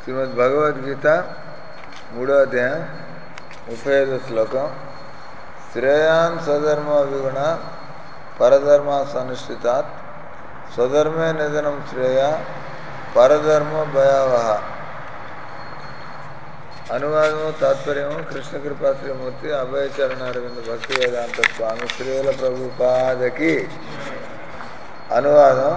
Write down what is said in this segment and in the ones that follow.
శ్రీమద్ భగవద్గీత మూడో అధ్యాయం ముప్పై ఐదో శ్లోకం శ్రేయాన్ స్వధర్మ విగుణ పరధర్మ సనుష్ఠితాత్ స్వధర్మే నిధనం శ్రేయ పరధర్మ భయావహ అనువాదము తాత్పర్యము కృష్ణ కృపా శ్రీమూర్తి అభయచరణ అరవింద భక్తి వేదాంత స్వామి శ్రీల ప్రభుపాదకి అనువాదం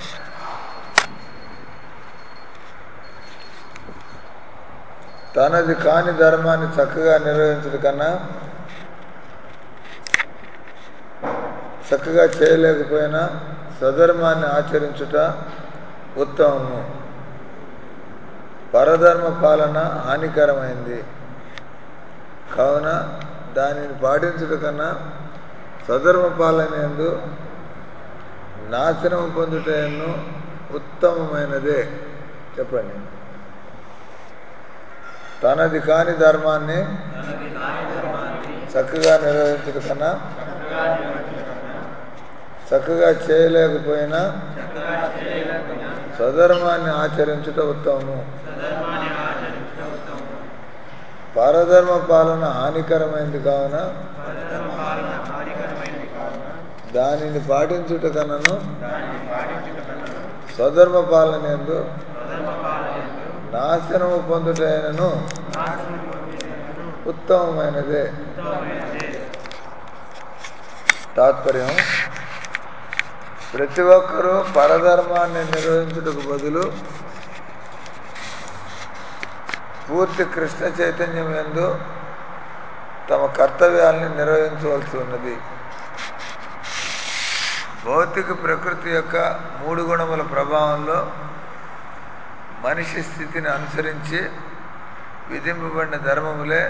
తనది కాని ధర్మాన్ని చక్కగా నిర్వహించడం కన్నా చక్కగా చేయలేకపోయినా స్వధర్మాన్ని ఆచరించుట ఉత్తమము పరధర్మ పాలన హానికరమైంది కావున దానిని పాటించుట కన్నా స్వధర్మ పాలన ఎందు నాశనం పొందుటను ఉత్తమమైనదే చెప్పండి తనది కాని ధర్మాన్ని చక్కగా నిర్వహించుట కన్నా చక్కగా చేయలేకపోయినా స్వధర్మాన్ని ఆచరించుట ఉత్తమము పరధర్మ పాలన హానికరమైంది కావున దానిని పాటించుట కన్నను స్వధర్మ పాలన ఎందు నాశనము పొందుటైనను ఉత్తమమైనదే తాత్పర్యం ప్రతి ఒక్కరూ పరధర్మాన్ని నిర్వహించుటకు బదులు పూర్తి కృష్ణ చైతన్యం ఎందు తమ కర్తవ్యాల్ని నిర్వహించవలసి ఉన్నది భౌతిక ప్రకృతి యొక్క మూడు గుణముల ప్రభావంలో మనిషి స్థితిని అనుసరించి విధింపబడిన ధర్మములే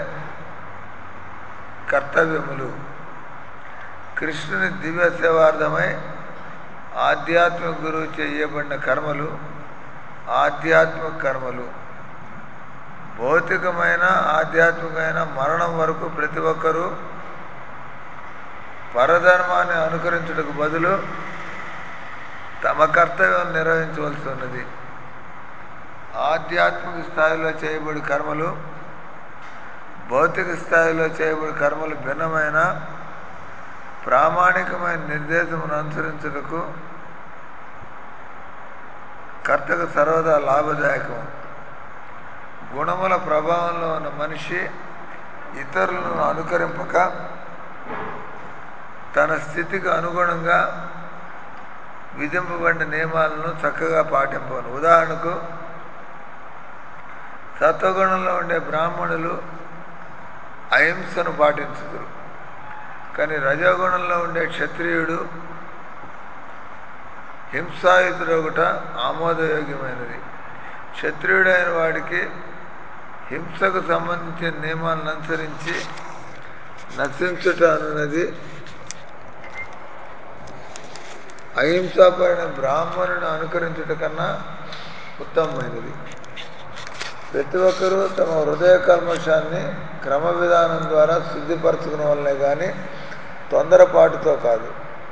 కర్తవ్యములు కృష్ణుని దివ్య సేవార్థమై ఆధ్యాత్మిక గురువు చేయబడిన కర్మలు ఆధ్యాత్మిక కర్మలు భౌతికమైన ఆధ్యాత్మికమైన మరణం వరకు ప్రతి ఒక్కరూ పరధర్మాన్ని అనుకరించుటకు బదులు తమ కర్తవ్యం నిర్వహించవలసి ఉన్నది ఆధ్యాత్మిక స్థాయిలో చేయబడి కర్మలు భౌతిక స్థాయిలో చేయబడి కర్మలు భిన్నమైన ప్రామాణికమైన నిర్దేశమును అనుసరించుటకు కర్తకు సర్వదా లాభదాయకం గుణముల ప్రభావంలో ఉన్న మనిషి ఇతరులను అనుకరింపక తన స్థితికి అనుగుణంగా విధింపబడిన నియమాలను చక్కగా పాటింపను ఉదాహరణకు సత్వగుణంలో ఉండే బ్రాహ్మణులు అహింసను పాటించుదురు కానీ రజోగుణంలో ఉండే క్షత్రియుడు హింసాయుతుడు ఒకట ఆమోదయోగ్యమైనది క్షత్రియుడైన వాడికి హింసకు సంబంధించిన నియమాలను అనుసరించి నశించుట అనున్నది అహింసాపైన బ్రాహ్మణుని అనుకరించుట కన్నా ఉత్తమమైనది ప్రతి ఒక్కరూ తమ హృదయ కల్మషాన్ని క్రమ విధానం ద్వారా శుద్ధిపరచుకున్న వల్లనే కానీ తొందరపాటుతో కాదు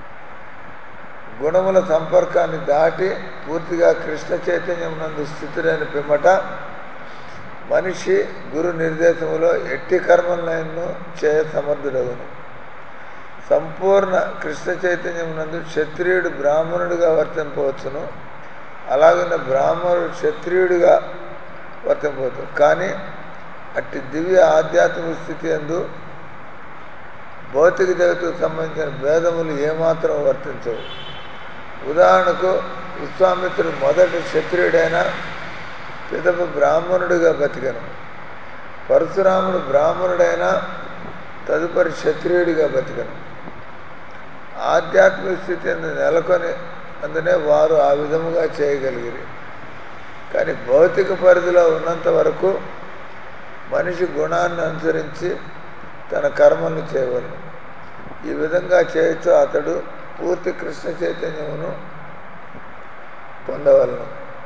గుణముల సంపర్కాన్ని దాటి పూర్తిగా కృష్ణ చైతన్యం నందు స్థితుడైన పిమ్మట మనిషి గురు నిర్దేశములో ఎట్టి కర్మలను చేయ సమర్థుడగును సంపూర్ణ కృష్ణ చైతన్యం నందు క్షత్రియుడు బ్రాహ్మణుడిగా వర్తింపవచ్చును అలాగే బ్రాహ్మణుడు క్షత్రియుడిగా వర్తింపవచ్చు కానీ అట్టి దివ్య ఆధ్యాత్మిక స్థితి ఎందు భౌతిక జగత్తుకు సంబంధించిన భేదములు ఏమాత్రం వర్తించవు ఉదాహరణకు విశ్వామిత్రుడు మొదటి క్షత్రియుడైన పిదప బ్రాహ్మణుడిగా బతికను పరశురాముడు బ్రాహ్మణుడైన తదుపరి క్షత్రియుడిగా బతికను ఆధ్యాత్మిక స్థితి నెలకొని అందునే వారు ఆ విధముగా చేయగలిగిరి కానీ భౌతిక పరిధిలో ఉన్నంత వరకు మనిషి గుణాన్ని అనుసరించి తన కర్మలను చేయవలను ఈ విధంగా చేయొచ్చు అతడు పూర్తి కృష్ణ చైతన్యమును పొందవలను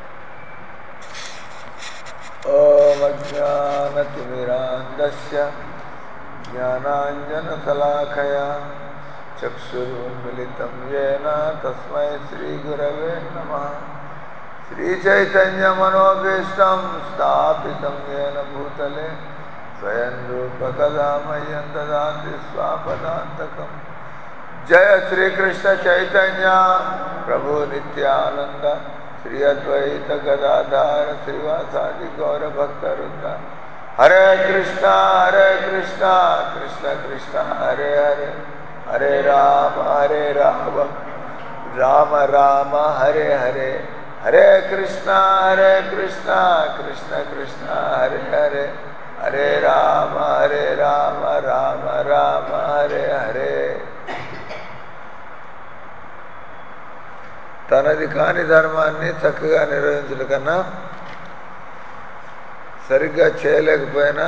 ఓమజ్ఞానతిమిరాంధస్య జ్ఞానాంజనశలాఖయా చక్షురున్మిళితం ఏన తస్మై శ్రీగురవే నమ श्रीचैतन्यमनोभीष्टं स्थापितं येन भूतले स्वयं रूपकदा मह्यं ददाति स्वापदान्तकम् जय श्रीकृष्ण चैतन्य प्रभु नित्यानंद श्री अद्वैत गदाधार श्रीवासादि गौरभक्तवृंद हरे कृष्णा हरे कृष्णा कृष्ण कृष्ण हरे हरे हरे राम हरे राम राम राम हरे हरे हरे कृष्णा हरे कृष्णा कृष्ण कृष्ण हरे हरे हरे राम हरे राम राम राम हरे हरे తనది కాని ధర్మాన్ని చక్కగా నిర్వహించడం కన్నా సరిగ్గా చేయలేకపోయినా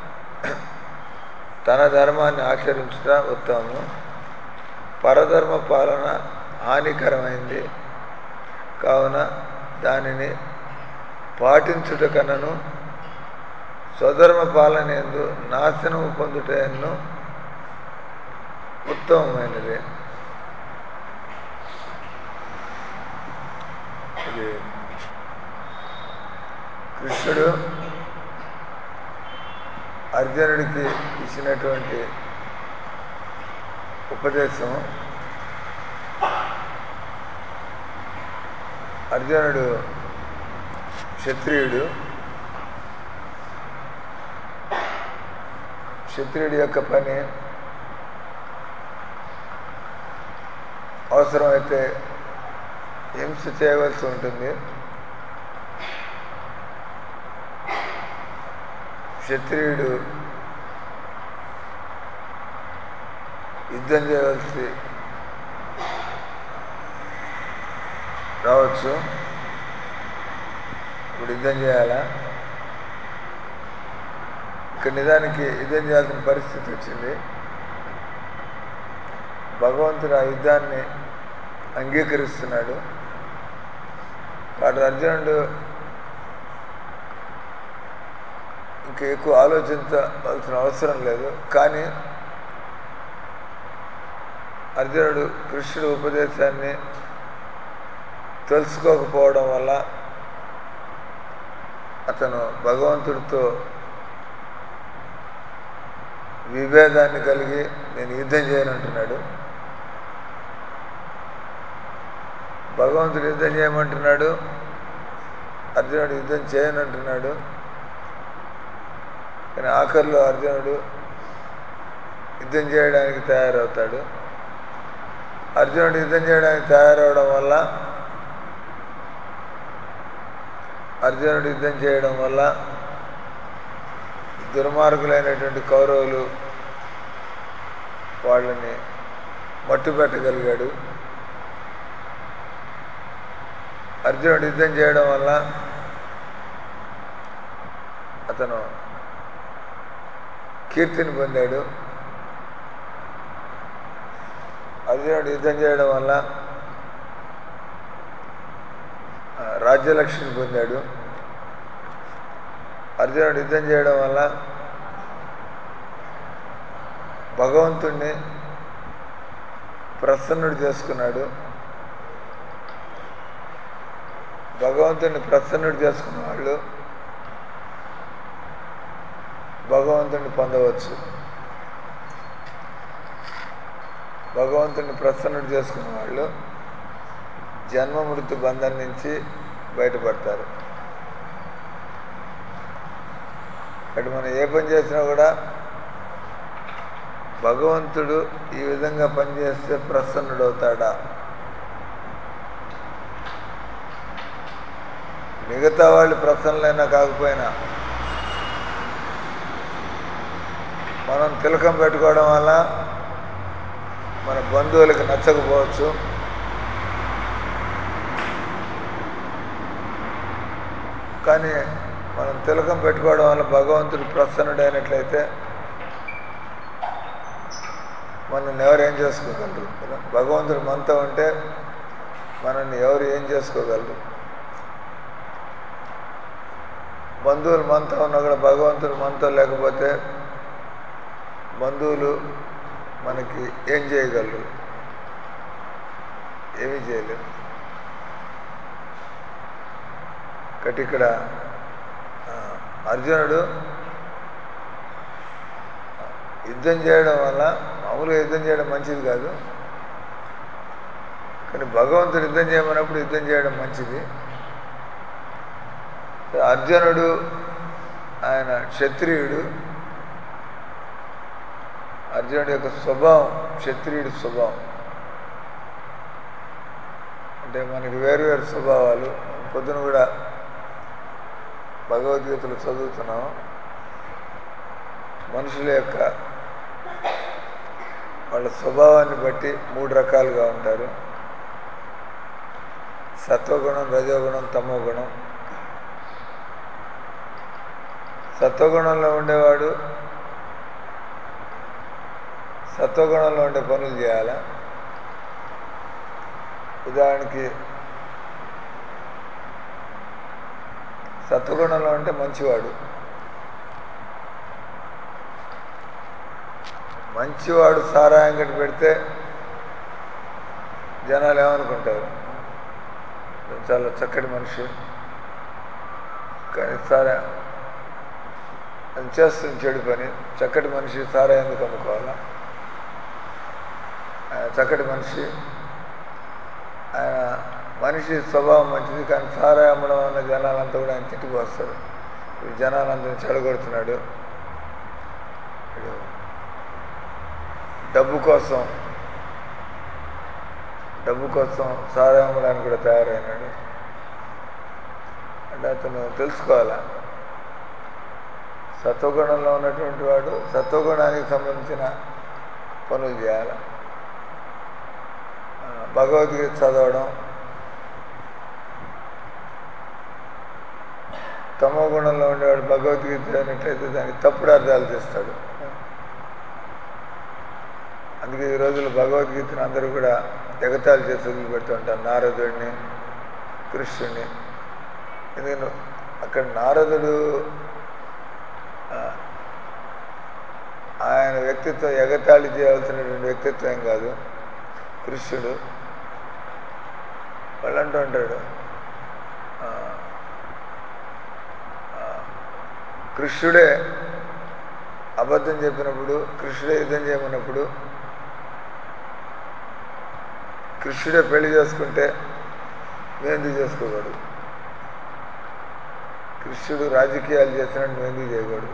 తన ధర్మాన్ని ఆచరించుట ఉత్తమము పరధర్మ పాలన హానికరమైంది కావున దానిని పాటించుట కన్నను స్వధర్మ పాలన ఎందు నాశనము పొందుటను ఉత్తమమైనది ఇది కృష్ణుడు అర్జునుడికి ఇచ్చినటువంటి ఉపదేశం అర్జునుడు క్షత్రియుడు క్షత్రియుడి యొక్క పని అవసరమైతే హింస చేయవలసి ఉంటుంది క్షత్రియుడు యుద్ధం చేయవలసి రావచ్చు ఇప్పుడు యుద్ధం చేయాలా ఇక్కడ నిజానికి యుద్ధం చేయాల్సిన పరిస్థితి వచ్చింది భగవంతుడు ఆ యుద్ధాన్ని అంగీకరిస్తున్నాడు వాడు అర్జునుడు ఇంకా ఎక్కువ ఆలోచించవలసిన అవసరం లేదు కానీ అర్జునుడు కృష్ణుడు ఉపదేశాన్ని తెలుసుకోకపోవడం వల్ల అతను భగవంతుడితో విభేదాన్ని కలిగి నేను యుద్ధం చేయనంటున్నాడు భగవంతుడు యుద్ధం చేయమంటున్నాడు అర్జునుడు యుద్ధం చేయనంటున్నాడు కానీ ఆఖరిలో అర్జునుడు యుద్ధం చేయడానికి తయారవుతాడు అర్జునుడు యుద్ధం చేయడానికి తయారవడం వల్ల అర్జునుడు యుద్ధం చేయడం వల్ల దుర్మార్గులైనటువంటి కౌరవులు వాళ్ళని మట్టు పెట్టగలిగాడు అర్జునుడు యుద్ధం చేయడం వల్ల అతను కీర్తిని పొందాడు అర్జునుడు యుద్ధం చేయడం వల్ల రాజ్యలక్ష్మిని పొందాడు అర్జునుడు యుద్ధం చేయడం వల్ల భగవంతుణ్ణి ప్రసన్నుడు చేసుకున్నాడు భగవంతుడిని ప్రసన్నుడు చేసుకున్న వాళ్ళు భగవంతుడిని పొందవచ్చు భగవంతుడిని ప్రసన్నుడు చేసుకున్న వాళ్ళు జన్మ మృత్యు బంధం నుంచి బయటపడతారు అటు మనం ఏ పని చేసినా కూడా భగవంతుడు ఈ విధంగా పనిచేస్తే ప్రసన్నుడవుతాడా మిగతా వాళ్ళు ప్రసన్నులైనా కాకపోయినా మనం తిలకం పెట్టుకోవడం వల్ల మన బంధువులకు నచ్చకపోవచ్చు కానీ మనం తిలకం పెట్టుకోవడం వల్ల భగవంతుడు ప్రసన్నుడైనట్లయితే మనల్ని ఎవరు ఏం చేసుకోగలరు కదా భగవంతుడు మనతో ఉంటే మనల్ని ఎవరు ఏం చేసుకోగలరు బంధువులు మనతో ఉన్నా కూడా భగవంతుడు మనతో లేకపోతే బంధువులు మనకి ఏం చేయగలరు ఏమీ చేయలేరు కాబట్టి ఇక్కడ ఆ, అర్జునుడు యుద్ధం చేయడం వల్ల మామూలుగా యుద్ధం చేయడం మంచిది కాదు కానీ భగవంతుడు యుద్ధం చేయమన్నప్పుడు యుద్ధం చేయడం మంచిది అర్జునుడు ఆయన క్షత్రియుడు అర్జునుడి యొక్క స్వభావం క్షత్రియుడి స్వభావం అంటే మనకి వేరు వేరు స్వభావాలు పొద్దున కూడా భగవద్గీతలు చదువుతున్నాం మనుషుల యొక్క వాళ్ళ స్వభావాన్ని బట్టి మూడు రకాలుగా ఉంటారు సత్వగుణం రజోగుణం తమో గుణం సత్వగుణంలో ఉండేవాడు సత్వగుణంలో ఉండే పనులు చేయాల ఉదాహరణకి సత్వగుణంలో ఉంటే మంచివాడు మంచివాడు సారాయం కట్టి పెడితే జనాలు ఏమనుకుంటారు ఇతను చాలా చక్కటి మనిషి కానీ సారా అది చేస్తుంది చెడు పని చక్కటి మనిషి సారా ఎందుకు అమ్ముకోవాలా ఆయన చక్కటి మనిషి ఆయన మనిషి స్వభావం మంచిది కానీ సారా అమ్మడం వల్ల జనాలంతా కూడా ఆయన తిట్టిపోస్తారు ఈ జనాలంతా చెడగొడుతున్నాడు వీడు డబ్బు కోసం డబ్బు కోసం సారా అమ్మడానికి కూడా తయారైనాడు అంటే అతను తెలుసుకోవాలా సత్వగుణంలో ఉన్నటువంటి వాడు సత్వగుణానికి సంబంధించిన పనులు చేయాలి ఆ, భగవద్గీత చదవడం తమో గుణంలో ఉండేవాడు భగవద్గీత చదివినట్లయితే దానికి తప్పుడు అర్థాలు చేస్తాడు అందుకే ఈ రోజుల్లో భగవద్గీతను అందరూ కూడా ఎగతాళి చేసి వదిలిపెడుతూ ఉంటారు నారదుడిని కృష్ణుడిని ఎందుకంటే అక్కడ నారదుడు ఆ, ఆయన వ్యక్తిత్వం ఎగతాళి చేయవలసినటువంటి వ్యక్తిత్వం ఏం కాదు కృష్ణుడు వాళ్ళు అంటూ ఉంటాడు ఆ, ఆ, కృష్ణుడే అబద్ధం చెప్పినప్పుడు కృష్ణుడే యుద్ధం చేయమన్నప్పుడు కృష్ణుడే పెళ్లి చేసుకుంటే మేము ఎందుకు చేసుకోకూడదు కృష్ణుడు రాజకీయాలు చేసినట్టు మేము ఎందుకు చేయకూడదు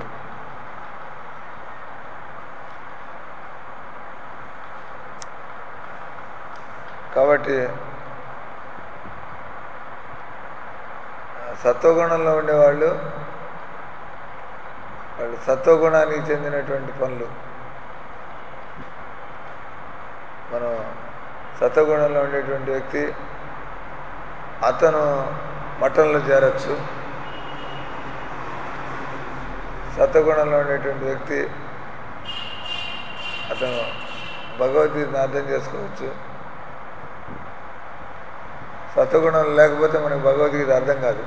కాబట్టి ఆ, సత్వగుణంలో ఉండేవాళ్ళు వాళ్ళు సత్వగుణానికి చెందినటువంటి పనులు మనం సత్వగుణంలో ఉండేటువంటి వ్యక్తి అతను మఠంలో చేరచ్చు సత్వగుణంలో ఉండేటువంటి వ్యక్తి అతను భగవద్గీతను అర్థం చేసుకోవచ్చు సత్వగుణం లేకపోతే మనకి భగవద్గీత అర్థం కాదు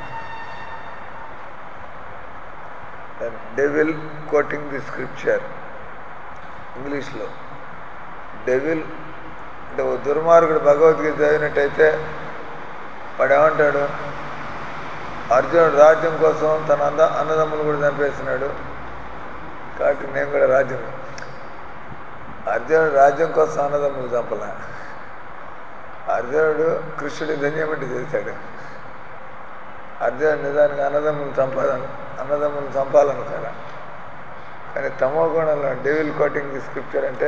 డెవిల్ కోటింగ్ ది స్క్రిప్చర్ ఇంగ్లీష్లో డెవిల్ అంటే ఓ దుర్మార్గుడు భగవద్గీత చదివినట్టయితే వాడు ఏమంటాడు అర్జునుడు రాజ్యం కోసం తన అంద అన్నదమ్ములు కూడా చంపేస్తున్నాడు కాబట్టి నేను కూడా రాజ్యం అర్జునుడు రాజ్యం కోసం అన్నదమ్ములు చంపలే అర్జునుడు కృష్ణుడి ధన్యమంటే చేశాడు అర్జునుడు నిజానికి అన్నదమ్ములు చంపాలని అన్నదమ్ములు చంపాలనుకోలే కానీ తమో గుణంలో డెవిల్ కోటింగ్ ది స్క్రిప్చర్ అంటే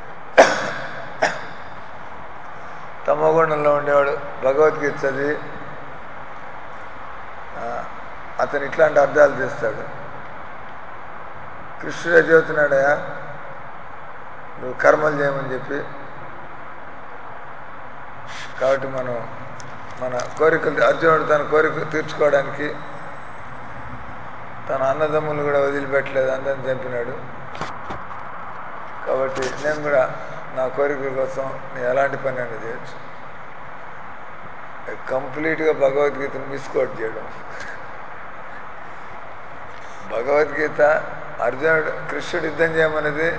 తమో గుణంలో ఉండేవాడు భగవద్గీత చదివి ఆ, అతను ఇట్లాంటి అర్థాలు చేస్తాడు కృష్ణుడే చెబుతున్నాడయా నువ్వు కర్మలు చేయమని చెప్పి కాబట్టి మనం మన కోరికలు అర్జునుడు తన కోరిక తీర్చుకోవడానికి తన అన్నదమ్ములు కూడా వదిలిపెట్టలేదు అందరిని చంపినాడు కాబట్టి నేను కూడా నా కోరికల కోసం నేను ఎలాంటి పని అయినా చేయొచ్చు కంప్లీట్గా భగవద్గీతను మిస్కోట్ చేయడం భగవద్గీత అర్జునుడు కృష్ణుడు యుద్ధం చేయమన్నది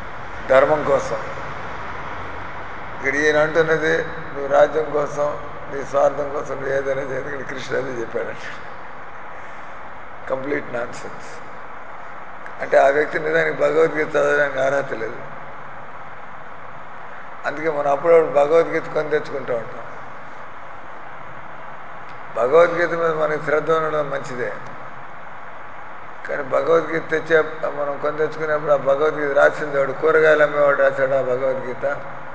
ధర్మం కోసం ఇక్కడ ఈయన అంటున్నది నువ్వు రాజ్యం కోసం నీ స్వార్థం కోసం నువ్వు ఏదైనా చేయగలి కృష్ణ అదే చెప్పాడంట కంప్లీట్ నాన్ సెన్స్ అంటే ఆ వ్యక్తి నిజానికి భగవద్గీత చదవడానికి అర్హత లేదు అందుకే మనం అప్పుడప్పుడు భగవద్గీత కొని తెచ్చుకుంటూ ఉంటాం భగవద్గీత మీద మనకి శ్రద్ధ ఉండడం మంచిదే కానీ భగవద్గీత తెచ్చే మనం కొని తెచ్చుకునేప్పుడు ఆ భగవద్గీత రాసింది వాడు కూరగాయలు అమ్మేవాడు రాశాడు ఆ భగవద్గీత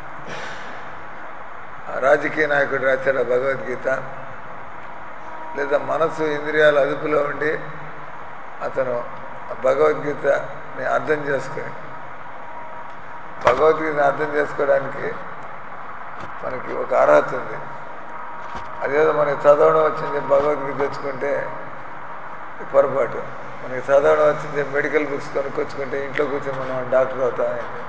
ఆ రాజకీయ నాయకుడు రాశాడు ఆ భగవద్గీత లేదా మనసు ఇంద్రియాల అదుపులో ఉండి అతను ఆ భగవద్గీతని అర్థం చేసుకుని భగవద్గీతని అర్థం చేసుకోవడానికి మనకి ఒక అర్హత ఉంది అదేదో మనకి చదవడం వచ్చింది భగవద్గీత తెచ్చుకుంటే పొరపాటు మనకి చదవడం వచ్చింది మెడికల్ బుక్స్ కొనుక్కొచ్చుకుంటే ఇంట్లో కూర్చొని మనం డాక్టర్ అవుతామేంటి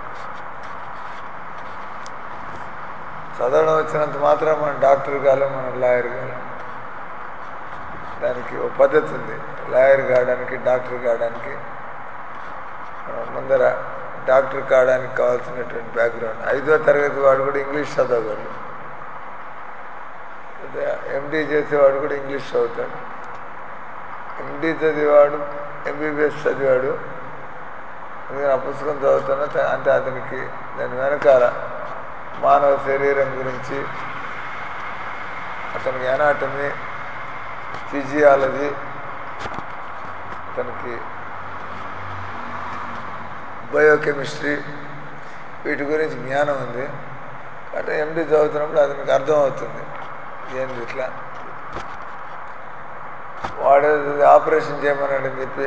చదవడం వచ్చినంత మాత్రం మనం డాక్టర్ కాలేం మనం లాయర్ కాలేం దానికి ఒక పద్ధతి ఉంది లాయర్ కావడానికి డాక్టర్ కావడానికి మనం ముందర డాక్టర్ కావడానికి కావాల్సినటువంటి బ్యాక్గ్రౌండ్ ఐదో తరగతి వాడు కూడా ఇంగ్లీష్ చదవగలడు అదే ఎండీ చేసేవాడు కూడా ఇంగ్లీష్ చదువుతాడు ఎండీ చదివాడు ఎంబీబీఎస్ చదివాడు అందుకని ఆ పుస్తకం చదువుతున్నా త- అంటే అతనికి దాని వెనకాల మానవ శరీరం గురించి అతనికి ఎనాటమీ ఫిజియాలజీ అతనికి బయోకెమిస్ట్రీ వీటి గురించి జ్ఞానం ఉంది అంటే ఎండి చదువుతున్నప్పుడు అతనికి అర్థం అవుతుంది ఏంది ఇట్లా వాడు ఆపరేషన్ చేయమన్నాడని చెప్పి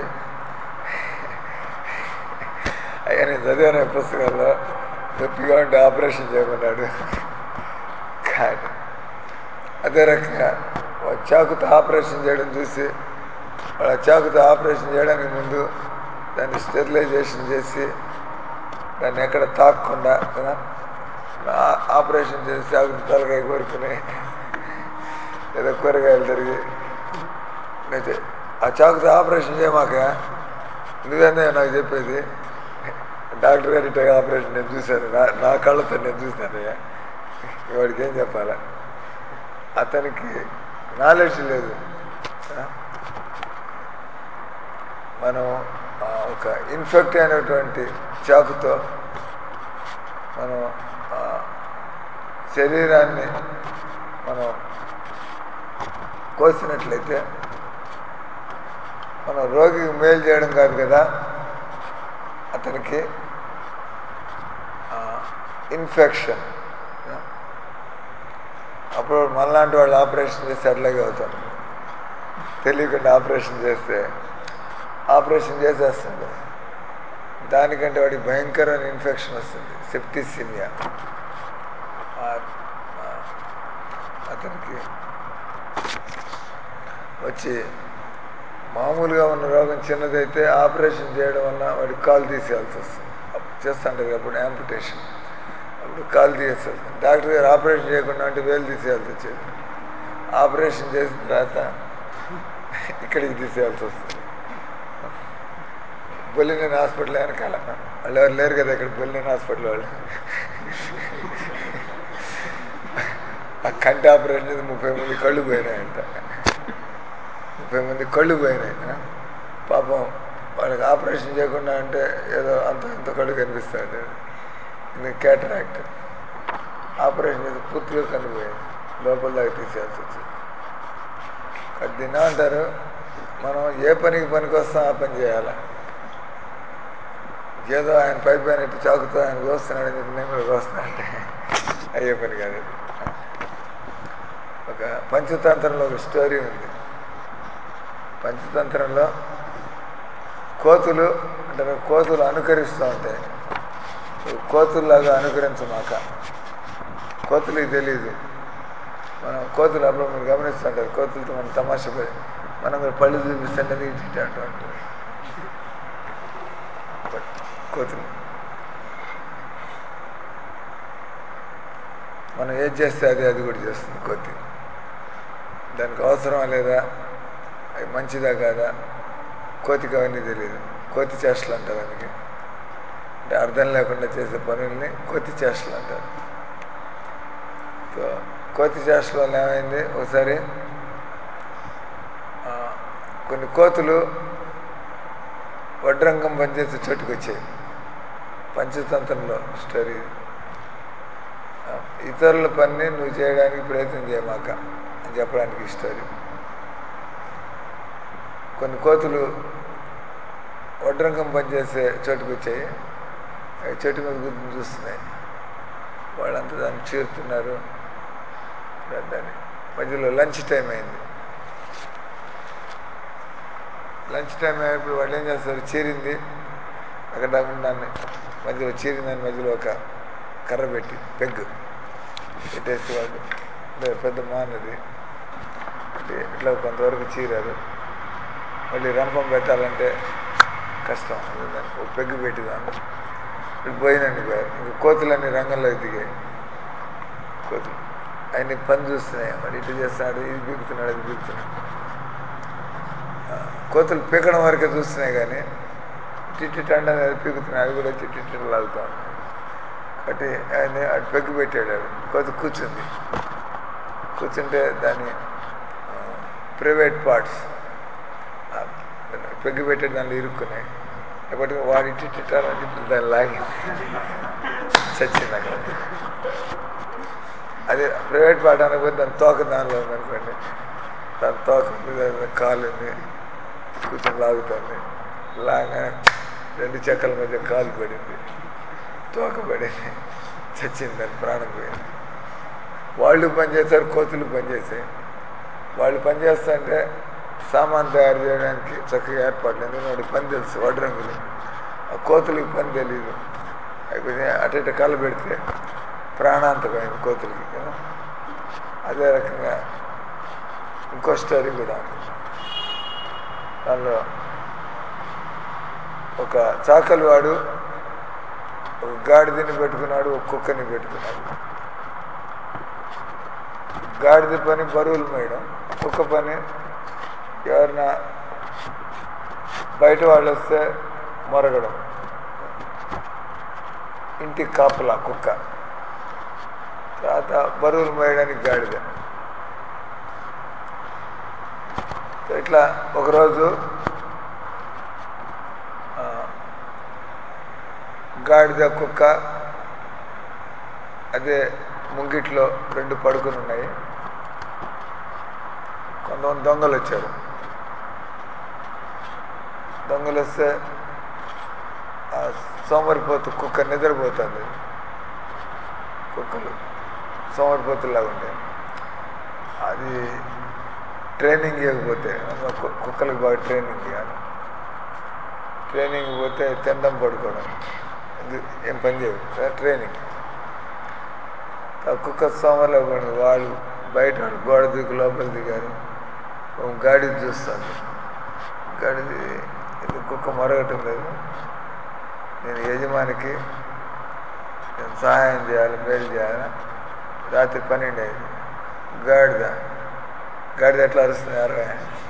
అయ్యా నేను చదివాను ఈ పుస్తకాల్లో నొప్పిగా ఉంటే ఆపరేషన్ చేయమన్నాడు కానీ అదే రకంగా వాడు చాకుతో ఆపరేషన్ చేయడం చూసి వాడు ఆ చాకుతో ఆపరేషన్ చేయడానికి ముందు దాన్ని స్టెరిలైజేషన్ చేసి దాన్ని ఎక్కడ తాకకుండా కదా ఆ- ఆపరేషన్ చేసి చాకుతో తలకాయ కోరుకుని ఏదో కూరగాయలు తిరిగి అయితే ఆ చాకుతో ఆపరేషన్ చేయమాక నువ్వేందే నాకు చెప్పేది డాక్టర్ గారి ఇట్లా ఆపరేషన్ నేను చూశాను నా నా కళ్ళతో నేను చూశానయ్యా వాడికి ఏం చెప్పాలా అతనికి నాలెడ్జ్ లేదు ఆ? మనం ఆ, ఒక ఇన్ఫెక్ట్ అయినటువంటి చాకుతో మనం ఆ, శరీరాన్ని మనం కోసినట్లయితే మనం రోగికి మేలు చేయడం కాదు కదా అతనికి ఇన్ఫెక్షన్ అప్పుడు మనలాంటి వాళ్ళు ఆపరేషన్ చేస్తే అట్లాగే అవుతాం తెలియకుండా ఆపరేషన్ చేస్తే ఆపరేషన్ చేసేస్తాడు దానికంటే వాడికి భయంకరమైన ఇన్ఫెక్షన్ వస్తుంది సెప్టిసిమియా అతనికి వచ్చి మామూలుగా ఉన్న రోగం చిన్నదైతే ఆపరేషన్ చేయడం వల్ల వాడికి కాలు తీసేయాల్సి వస్తుంది అప్పుడు చేస్తుంటారు అప్పుడు యాంపిటేషన్ అప్పుడు కాలు తీసేస్తారు డాక్టర్ గారు ఆపరేషన్ చేయకుండా అంటే వేలు తీసేయాల్సి వచ్చేది ఆపరేషన్ చేసిన తర్వాత ఇక్కడికి తీసేయాల్సి వస్తుంది బొల్లినేని హాస్పిటల్ వెనకాల వాళ్ళు ఎవరు లేరు కదా ఇక్కడ బొల్లినేని హాస్పిటల్ వాళ్ళు ఆ కంటి ఆపరేషన్ చేసి ముప్పై మంది కళ్ళు పోయినాయంట ముప్పై మంది కళ్ళు పోయినాయి ఆ? పాపం వాళ్ళకి ఆపరేషన్ చేయకుండా అంటే ఏదో అంత ఇంత కళ్ళు కనిపిస్తాడు ఇది క్యాటరాక్ట్ ఆపరేషన్ చేసి పూర్తిగా కళ్ళు పోయింది లోపల దాకా తీసేయాల్సి వచ్చింది కాబట్టి దీన్ని ఏమంటారు మనం ఏ పనికి పనికి వస్తాం ఆ పని చేయాలి ఏదో ఆయన పై పైన ఇటు చాకుతో ఆయన కోస్తున్నాడని చెప్పి నేను కూడా కోస్తున్నా అంటే అయ్యే పని కాదు అది. ఒక పంచతంత్రంలో ఒక స్టోరీ ఉంది పంచతంత్రంలో కోతులు అంటే కోతులు అనుకరిస్తూ ఉంటాయి నువ్వు కోతుల్లాగా అనుకరించమాక కోతులకి తెలీదు మనం కోతులు అప్పుడు మీరు గమనిస్తుంటారు కోతులతో మనం తమాషా పోయి మనం కూడా పళ్ళు చూపిస్తుంటే ఇటు ఇటు అంటూ ఉంటారు కోతులు మనం ఏది చేస్తే అది అది కూడా చేస్తుంది కోతి దానికి అవసరమా లేదా అది మంచిదా కాదా కోతికి అవన్నీ తెలియదు కోతి చేష్టలు అంటారు అందుకే అంటే అర్థం లేకుండా చేసే పనుల్ని కోతి చేష్టలు అంటారు సో కోతి చేష్టల వల్ల ఏమైంది ఒకసారి ఆ, కొన్ని కోతులు వడ్రంగం పనిచేసే చోటుకు వచ్చాయి పంచతంత్రంలో స్టోరీ ఇది. ఆ, ఇతరుల పని నువ్వు చేయడానికి ప్రయత్నం చేయమాక అని చెప్పడానికి ఈ స్టోరీ కొన్ని కోతులు వడ్రంగం పనిచేసే చోటుకు వచ్చాయి అవి చెట్టు మీద కూర్చొని చూస్తున్నాయి వాళ్ళంతా దాన్ని చీరుతున్నారు దాన్ని మధ్యలో లంచ్ టైం అయింది లంచ్ టైం అయినప్పుడు వాళ్ళు ఏం చేస్తారు చీరింది అక్కడ దాకా దాన్ని మధ్యలో చీరిన దాని మధ్యలో ఒక కర్ర పెట్టి పెగ్ పెట్టేసి వాళ్ళు "లే, పెద్ద మానది అంటే ఇట్లా కొంతవరకు చీరారు మళ్ళీ రంపం పెట్టాలంటే కష్టం అది దానికి ఒక పెగ్గు పెట్టిదాం ఇప్పుడు పోయినండి పోయారు ఇంకా కోతులన్నీ రంగంలోకి దిగాయి కోతులు ఆయన పని చూస్తున్నాయి వాడు ఇటు చేస్తున్నాడు ఇది బీగుతున్నాడు అది బీగుతున్నాడు ఆ, కోతులు పీకడం వరకే చూస్తున్నాయి కానీ టిట్టి అండ పీకుతున్నాయి అవి కూడా టిట్టి లాగుతా ఉన్నాయి కాబట్టి ఆయన అటు పెగ్గు పెట్టాడు ఆడు. కోతి కూర్చుంది కూర్చుంటే దాని ప్రైవేట్ పార్ట్స్ పెగ్గు పెట్టి దానిలో ఇరుక్కున్నాయి కాబట్టి వాడి ఇట్టిట్టాలని దాన్ని లాగింది చచ్చింది అక్కడ అది ప్రైవేట్ పార్ట్ అనకపోతే దాని తోక దానిలో ఉందనుకోండి దాని తోక ఉంది దాని కాలు ఉంది కూర్చొని లాగుతుంది లాగా రెండు చెక్కల మధ్య కాలు పడింది తోక పడింది చచ్చింది దాని ప్రాణం పోయింది వాళ్ళు పనిచేస్తారు కోతులు పనిచేసాయి వాళ్ళు పనిచేస్తుంటే సామాన్ తయారు చేయడానికి చక్కగా ఏర్పాట్లు ఎందుకంటే వాడికి పని తెలుసు వడ్రంగులు ఆ కోతులకి పని తెలియదు అయిపోయి అటు ఇటు కళ్ళు పెడితే ప్రాణాంతకమైంది కోతులకి కదా అదే రకంగా ఇంకో స్టోరీ కూడా ఉంది దానిలో ఒక చాకలి వాడు ఒక గాడిదని పెట్టుకున్నాడు ఒక కుక్కని పెట్టుకున్నాడు గాడిద పని బరువులు మేయడం కుక్క పని ఎవరన్నా బయట వాళ్ళు వస్తే మొరగడం ఇంటి కాపలా కుక్క తర్వాత బరువులు మోయడానికి గాడిద ఇట్లా ఒకరోజు ఆ, గాడిద కుక్క అదే ముంగిట్లో రెండు పడుకుని ఉన్నాయి కొంతమంది దొంగలు వచ్చారు దొంగలు వస్తే ఆ సోమరిపోతు కుక్క నిద్రపోతుంది కుక్కలు సోమరిపోతులాగా ఉంటాయి అది ట్రైనింగ్ ఇవ్వకపోతే అమ్మ కు- కుక్కలకు బాగా ట్రైనింగ్ ఇవ్వాలి ట్రైనింగ్ పోతే తినడం పడుకోవడం ఇది ఏం పని చేయవు సార్ ట్రైనింగ్ ఆ కుక్క సోమరిలో పడింది వాళ్ళు బయట వాళ్ళు గోడ దిగు లోపల దిగారు ఓ గాడి చూస్తుంది గాడిది ఇది కుక్క మరగటం లేదు నేను యజమానికి నేను సహాయం చేయాలి మేలు చేయాలి రాత్రి పన్నెండు అయింది గాడిద గాడిద ఎట్లా అరుస్తుంది అరవై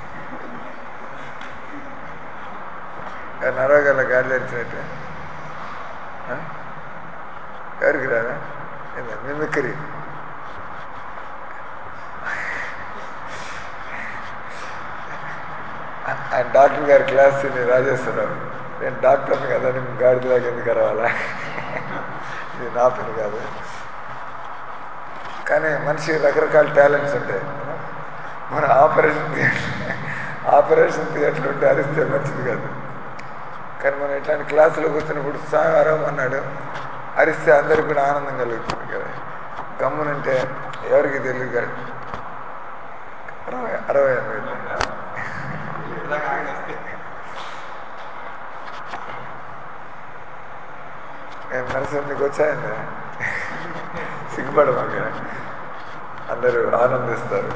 నరవగల గాడిద అరిచినట్టు ఆ? ఎవరికి రాదా ఏందా మిమిక్రీ ఆయన డాక్టర్ గారి క్లాస్ నేను రాజేశ్వరరావు నేను డాక్టర్ని కదా నేను గాడిదలాగా ఎందుకు రావాలా ఇది నా పని కాదు కానీ మనిషి రకరకాల టాలెంట్స్ ఉంటాయి మన ఆపరేషన్ థియేటర్ ఆపరేషన్ థియేటర్ ఉంటే అరిస్తే మంచిది కాదు కానీ మనం ఇట్లాంటి క్లాసులో కూర్చున్నప్పుడు స్వామి అరవమన్నాడు అరిస్తే అందరికి కూడా ఆనందం కలుగుతుంది కదా గమ్మునంటే ఎవరికి తెలియదు కాదు అరవై అరవై అనేది నేను నరసింహ నీకు వచ్చాయండి సిగ్గుపడమాక అందరూ ఆనందిస్తారు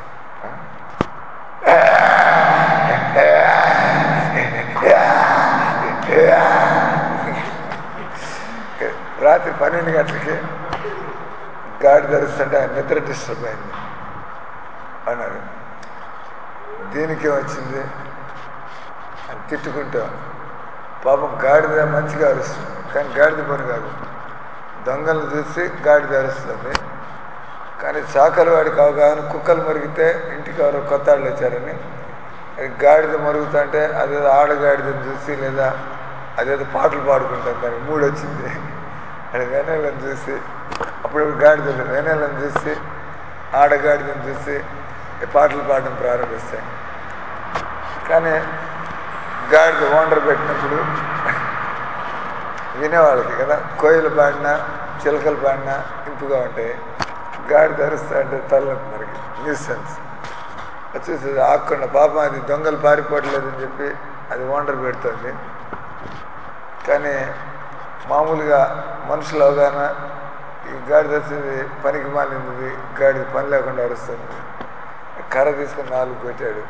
రాత్రి పన్నెండు గంటలకి గాడి ధరిస్తుంటే ఆయన నిద్ర డిస్టర్బ్ అయింది అన్నారు దీనికే వచ్చింది అని తిట్టుకుంటా పాపం గాడిద మంచిగా అరుస్తుంది కానీ గాడిద పని కాదు దొంగలను చూసి గాడిద అరుస్తుంది కానీ చాకలి వాడికి అవగాహన కుక్కలు మురిగితే ఇంటికి ఎవరో కొత్త వాళ్ళు వచ్చారని అది గాడిద మరుగుతుంటే అదేదో ఆడగాడిదని చూసి లేదా అదేదో పాటలు పాడుకుంటాం దానికి మూడు వచ్చింది అది వెనలను చూసి అప్పుడు గాడిదలు వెనలను చూసి ఆడగాడిదని చూసి ఈ పాటలు పాడడం ప్రారంభిస్తాయి కానీ గాడిద ఓండర్ పెట్టినప్పుడు వినేవాళ్ళకి కదా కోయిలు పాడినా చిలకలు పాడినా ఇంపుగా ఉంటాయి గాడి ధరిస్తా అంటే తలనొప్పి మనకి న్యూసెన్స్ చూసి ఆకుండా పాపం అది దొంగలు పారిపోవట్లేదని చెప్పి అది ఓండర్ పెడుతుంది కానీ మామూలుగా మనుషులు అవగాహన ఈ గాడి తెచ్చింది పనికి మాలింది గాడి పని లేకుండా అరుస్తుంది కర్ర తీసుకుని నాలుగు కొట్టాడు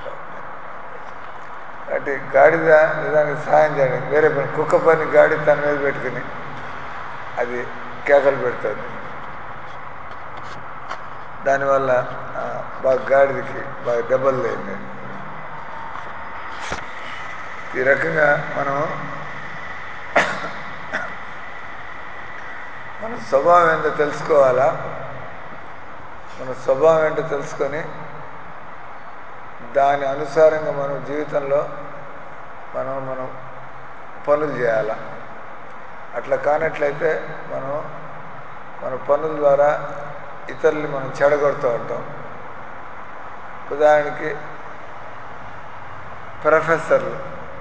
కాబట్టి గాడిద నిజానికి సహాయం చేయడానికి వేరే పని కుక్క పని గాడి తన మీద పెట్టుకుని అది కేకలు పెడుతుంది దానివల్ల ఆ, బాగా గాడిదకి బాగా దెబ్బలు లేని ఈ రకంగా మనం మన స్వభావం ఏంటో తెలుసుకోవాలా మన స్వభావం ఏంటో తెలుసుకొని దాని అనుసారంగా మనం జీవితంలో మనం మనం పనులు చేయాల అట్లా కానట్లయితే మనం మన పనుల ద్వారా ఇతరుల్ని మనం చెడగొడుతూ ఉంటాం ఉదాహరణకి ప్రొఫెసర్లు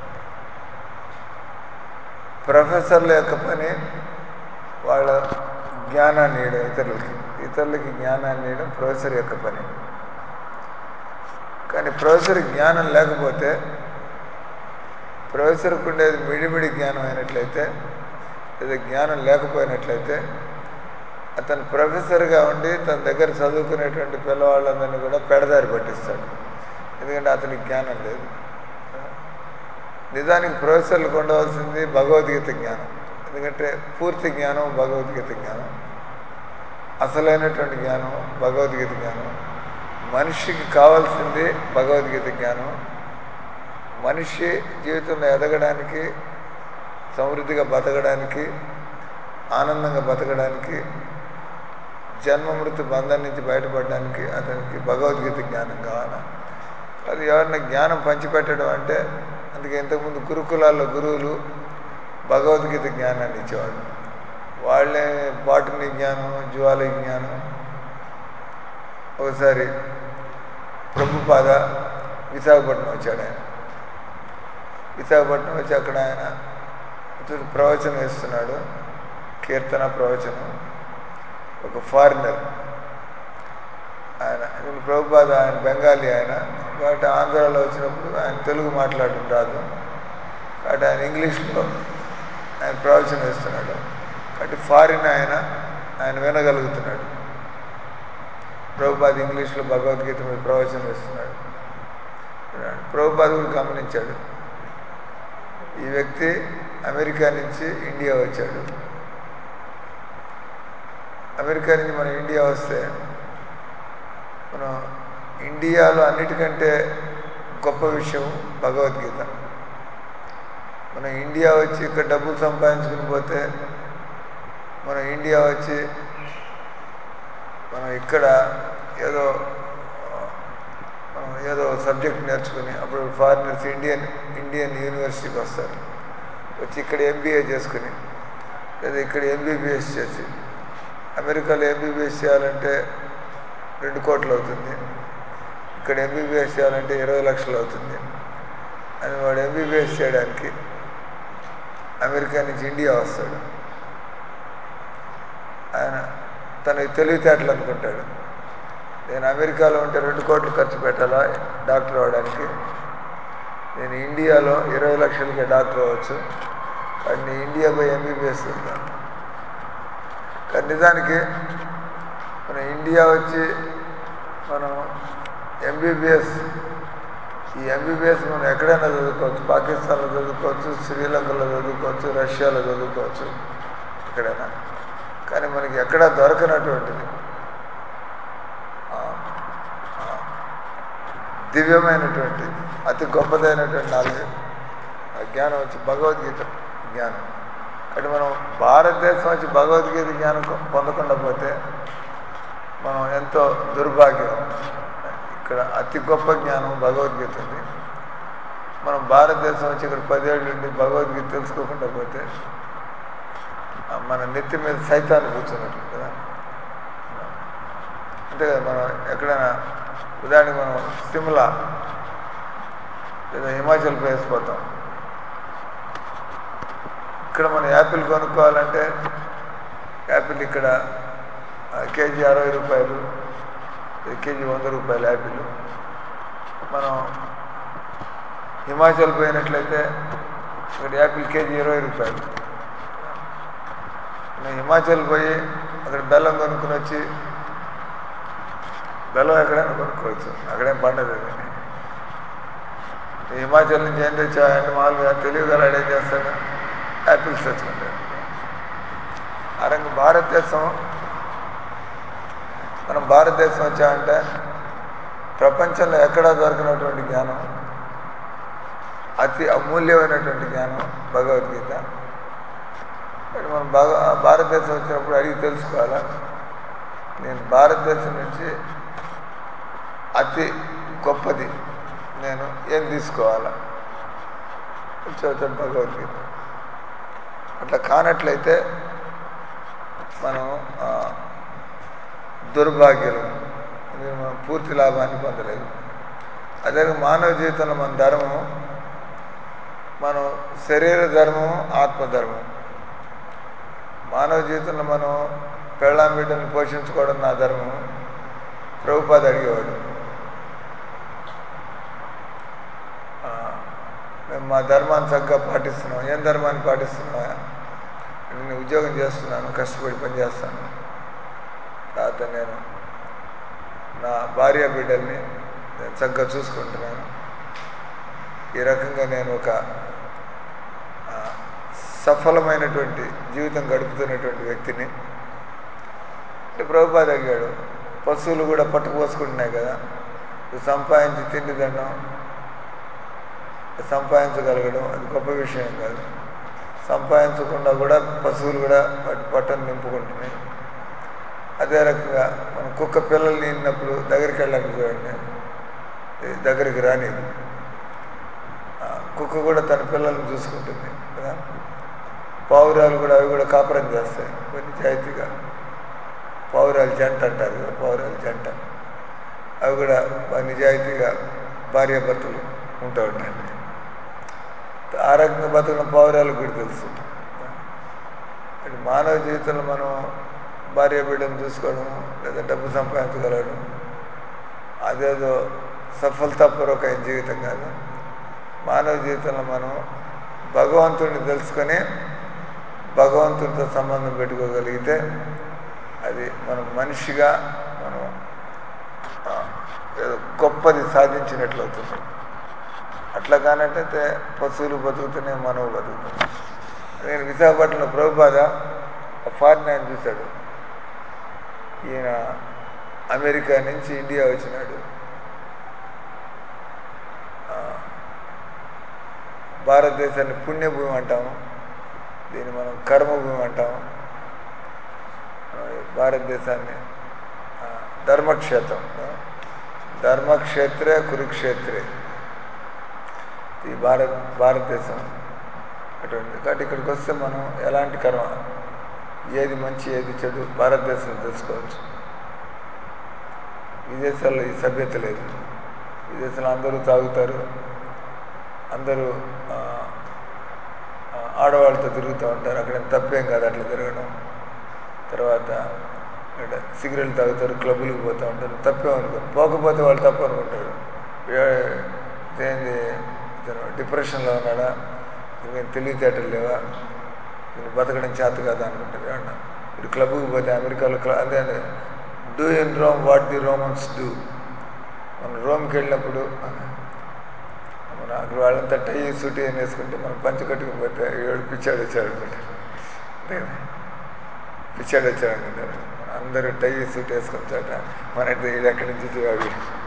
ప్రొఫెసర్ల యొక్క పని వాళ్ళ జ్ఞానాన్ని ఇవ్వడం ఇతరులకి ఇతరులకి జ్ఞానాన్ని ఇవ్వడం ప్రొఫెసర్ యొక్క పని కానీ ప్రొఫెసర్ జ్ఞానం లేకపోతే ప్రొఫెసర్కి ఉండేది మిడిమిడి జ్ఞానం అయినట్లయితే లేదా జ్ఞానం లేకపోయినట్లయితే అతను ప్రొఫెసర్గా ఉండి తన దగ్గర చదువుకునేటువంటి పిల్లవాళ్ళందరినీ కూడా పెడదారి పట్టిస్తాడు ఎందుకంటే అతనికి జ్ఞానం లేదు నిజానికి ప్రొఫెసర్లకు ఉండవలసింది భగవద్గీత జ్ఞానం ఎందుకంటే పూర్తి జ్ఞానం భగవద్గీత జ్ఞానం అసలైనటువంటి జ్ఞానం భగవద్గీత జ్ఞానం మనిషికి కావాల్సింది భగవద్గీత జ్ఞానం మనిషి జీవితంలో ఎదగడానికి సమృద్ధిగా బతకడానికి ఆనందంగా బతకడానికి జన్మ మృత్యు బంధం నుంచి బయటపడడానికి అతనికి భగవద్గీత జ్ఞానం కావాలి అది ఎవరిని జ్ఞానం పంచిపెట్టడం అంటే అందుకే ఇంతకుముందు గురుకులాల్లో గురువులు భగవద్గీత జ్ఞానాన్ని ఇచ్చేవాళ్ళు వాళ్ళే బాటనీ జ్ఞానం జ్వాల జ్ఞానం ఒకసారి ప్రభుపాద విశాఖపట్నం వచ్చాడు ఆయన విశాఖపట్నం వచ్చి అక్కడ ఆయన చూడు ప్రవచనం ఇస్తున్నాడు కీర్తన ప్రవచనం ఒక ఫారినర్ ఆయన నేను ప్రభుపాద ఆయన బెంగాలీ ఆయన కాబట్టి ఆంధ్రాలో వచ్చినప్పుడు ఆయన తెలుగు మాట్లాడడం రాదు కాబట్టి ఆయన ఇంగ్లీష్లో ఆయన ప్రవచనం ఇస్తున్నాడు కాబట్టి ఫారిన్ ఆయన ఆయన వినగలుగుతున్నాడు ప్రభుపాద ఇంగ్లీష్లో భగవద్గీత మీద ప్రవచనం ఇస్తున్నాడు ప్రభుపాద కూడా గమనించాడు ఈ వ్యక్తి అమెరికా నుంచి ఇండియా వచ్చాడు అమెరికా నుంచి మనం ఇండియా వస్తే మనం ఇండియాలో అన్నిటికంటే గొప్ప విషయం భగవద్గీత మనం ఇండియా వచ్చి ఇక్కడ డబ్బులు సంపాదించుకుని పోతే మనం ఇండియా వచ్చి మనం ఇక్కడ ఏదో మనం ఏదో సబ్జెక్ట్ నేర్చుకుని అప్పుడు ఫారినర్స్ ఇండియన్ ఇండియన్ యూనివర్సిటీకి వస్తారు వచ్చి ఇక్కడ ఎంబీఏ చేసుకుని లేదా ఇక్కడ ఎంబీబీఎస్ చేసి అమెరికాలో ఎంబీబీఎస్ చేయాలంటే రెండు కోట్లు అవుతుంది ఇక్కడ ఎంబీబీఎస్ చేయాలంటే ఇరవై లక్షలు అవుతుంది అని వాడు ఎంబీబీఎస్ చేయడానికి అమెరికా నుంచి ఇండియా వస్తాడు ఆయన తనకి తెలివితేటలు అనుకుంటాడు నేను అమెరికాలో ఉంటే రెండు కోట్లు ఖర్చు పెట్టాలా డాక్టర్ అవడానికి నేను ఇండియాలో ఇరవై లక్షలకే డాక్టర్ అవ్వచ్చు కానీ నేను ఇండియా పోయి ఎంబీబీఎస్ వెళ్తాను కానీ నిజానికి మన ఇండియా వచ్చి మనం ఎంబీబీఎస్ ఈ ఎంబీబీఎస్ మనం ఎక్కడైనా చదువుకోవచ్చు పాకిస్తాన్లో చదువుకోవచ్చు శ్రీలంకలో చదువుకోవచ్చు రష్యాలో చదువుకోవచ్చు ఎక్కడైనా కానీ మనకి ఎక్కడా దొరకనటువంటిది ఆ, ఆ, దివ్యమైనటువంటి అతి గొప్పదైనటువంటి నాలుగు ఆ జ్ఞానం వచ్చి భగవద్గీత జ్ఞానం అంటే మనం భారతదేశం వచ్చి భగవద్గీత జ్ఞానం కొ- పొందకుండా పోతే మనం ఎంతో దుర్భాగ్యం ఇక్కడ అతి గొప్ప జ్ఞానం భగవద్గీత ఉంది మనం భారతదేశం వచ్చి ఇక్కడ పదేళ్ళు ఉండి భగవద్గీత తెలుసుకోకుండా పోతే ఆ మన నెత్తి మీద సైతాన్ని కూర్చున్నట్లు కదా అంతే కదా మనం ఎక్కడైనా ఉదాహరణకి మనం సిమ్లా లేదా హిమాచల్ ప్రదేశ్ పోతాం ఇక్కడ మనం యాపిల్ కొనుక్కోవాలంటే యాపిల్ ఇక్కడ ఆ, కేజీ అరవై రూపాయలు ఈ కేజీ వంద రూపాయలు యాపిల్ మనం హిమాచల్ పోయినట్లయితే ఇక్కడ యాపిల్ కేజీ ఇరవై రూపాయలు నేను హిమాచల్ పోయి అక్కడ బెల్లం కొనుక్కుని వచ్చి బెల్లం ఎక్కడైనా కొనుక్కోవచ్చు అక్కడేం పండదు అది ఈ హిమాచల్ నుంచి ఏం తెచ్చావంటే మామూలుగా తెలియగల ఏం చేస్తాడు యాపిల్స్ తెచ్చుకుంటాడు ఆ రంగు భారతదేశం మనం భారతదేశం వచ్చామంటే ప్రపంచంలో ఎక్కడా దొరకనటువంటి జ్ఞానం అతి అమూల్యమైనటువంటి జ్ఞానం భగవద్గీత మరి మనం భగ భారతదేశం వచ్చినప్పుడు అడిగి తెలుసుకోవాలా నేను భారతదేశం నుంచి అతి గొప్పది నేను ఏం తీసుకోవాలా చదువుతాం భగవద్గీత అట్లా కానట్లయితే మనం ఆ, దుర్భాగ్యులు అందుకని మనం పూర్తి లాభాన్ని పొందలేదు అదే మానవ జీవితంలో మన ధర్మం మనం శరీర ధర్మం ఆత్మధర్మం మానవ జీవితంలో మనం పెళ్ళాం బిడ్డను పోషించుకోవడం నా ధర్మం ప్రభుపాద అడిగేవాడు ఆ, మేము మా ధర్మాన్ని చక్కగా పాటిస్తున్నాం ఏం ధర్మాన్ని పాటిస్తున్నావా అంటే నేను ఉద్యోగం చేస్తున్నాను కష్టపడి పని చేస్తాను తర్వాత నేను నా భార్య బిడ్డల్ని నేను చక్కగా చూసుకుంటున్నాను ఈ రకంగా నేను ఒక ఆ, సఫలమైనటువంటి జీవితం గడుపుతున్నటువంటి వ్యక్తిని అంటే ప్రభుపాద అడిగాడు పశువులు కూడా పట్టుకుపోసుకుంటున్నాయి కదా నువ్వు సంపాదించి తిండి దండం సంపాదించగలగడం అది గొప్ప విషయం కాదు సంపాదించకుండా కూడా పశువులు కూడా వాటి పొట్టను నింపుకుంటున్నాయి అదే రకంగా మనం కుక్క పిల్లల్ని నిన్నప్పుడు దగ్గరికి వెళ్ళాక చూడండి ఇది దగ్గరికి రానిది ఆ, కుక్క కూడా తన పిల్లల్ని చూసుకుంటుంది కదా పావురాలు కూడా అవి కూడా కాపురం చేస్తాయి కొన్ని జాయితీగా పావురాలు జంట అంటారు కదా పావురాలు జంట అవి కూడా బాగా నిజాయితీగా భార్యాభర్తలు ఉంటూ ఉంటాయి ఆ రకంగా బతుకున్న పావురాలకు కూడా తెలుసు అంటే మానవ జీవితంలో మనం భార్య బిడ్డను చూసుకోవడం లేదా డబ్బు సంపాదించగలగడం అదేదో సఫలతాపూర్వకమైన జీవితం కాదు మానవ జీవితంలో మనం భగవంతుడిని తెలుసుకొని భగవంతుడితో సంబంధం పెట్టుకోగలిగితే అది మనం మనిషిగా మనం ఆ, ఏదో గొప్పది సాధించినట్లు అవుతుంది అట్లా కానట్టయితే పశువులు బతుకుతున్నాయి మనవు బతుకుతున్నాయి నేను విశాఖపట్నంలో ప్రభుపాద ఫారిన్ ఆయన చూశాడు ఈయన అమెరికా నుంచి ఇండియా వచ్చినాడు ఆ, భారతదేశాన్ని పుణ్యభూమి అంటాము దీన్ని మనం కర్మభూమి అంటాము మనం ఈ భారతదేశాన్ని ఆ, ధర్మక్షేత్రం ఆ, ధర్మక్షేత్రే కురుక్షేత్రే ఈ భారత్ భారతదేశం అటువంటి కాబట్టి ఇక్కడికి వస్తే మనం ఎలాంటి కర్మ ఏది మంచి ఏది చెడు భారతదేశంలో తెలుసుకోవచ్చు విదేశాల్లో ఈ సభ్యత లేదు విదేశాల్లో అందరూ తాగుతారు అందరూ ఆ, ఆ, ఆడవాళ్ళతో తిరుగుతూ ఉంటారు అక్కడ ఏం తప్పేం కాదు అట్లా తిరగడం తర్వాత ఇక్కడ సిగరెట్లు తాగుతారు క్లబ్బులకు పోతూ ఉంటారు తప్పేం అనుకోరు పోకపోతే వాళ్ళు తప్పు అనుకుంటారు ఏ- ఏంది ఇతను డిప్రెషన్లో ఉన్నాడా ఇంకేం తెలివితేటలు లేవా నేను బతకడం చేత కాదా అనుకుంటారు ఏమన్నా మీరు క్లబ్కి పోతే అమెరికాలో క్ల అదే అదే do in Rome what the Romans do మనం రోమ్కి వెళ్ళినప్పుడు మన అక్కడ వాళ్ళంతా టై సూటి అని వేసుకుంటే మనం పంచి కట్టుకుపోతే ఏడు పిచ్చాడు వచ్చాడు అనుకుంటారు అంతే కదా పిచ్చాడు వచ్చాడు అనుకుంటారు మన అందరూ టై సూట్ వేసుకున్న చోట మన ఇది ఎక్కడి నుంచి చూడాలి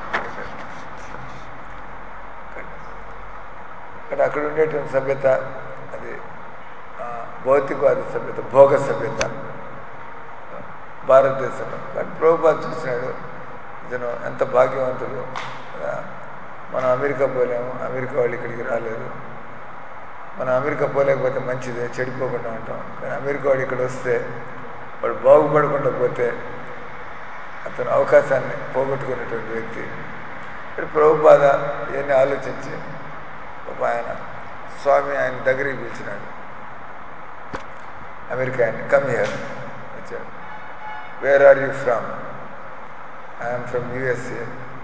కానీ అక్కడ ఉండేటువంటి సభ్యత అది ఆ, భౌతికవాద సభ్యత భోగ సభ్యత భారతదేశంలో కానీ ప్రభుపాద చూసినాడు ఇతను ఎంత భాగ్యవంతుడు కదా మనం అమెరికా పోలేము అమెరికా వాళ్ళు ఇక్కడికి రాలేదు మనం అమెరికా పోలేకపోతే మంచిదే చెడిపోకుండా ఉంటాం కానీ అమెరికా వాడు ఇక్కడ వస్తే వాడు బాగుపడకుండా పోతే అతను అవకాశాన్ని పోగొట్టుకున్నటువంటి వ్యక్తి ఇక్కడ ప్రభుపాద ఇవన్నీ ఆలోచించి పాప ఆయన స్వామి ఆయన దగ్గరికి పిలిచినాడు అమెరికా ఆయన కమ్ హియర్ వచ్చాడు where are you from I'm from USA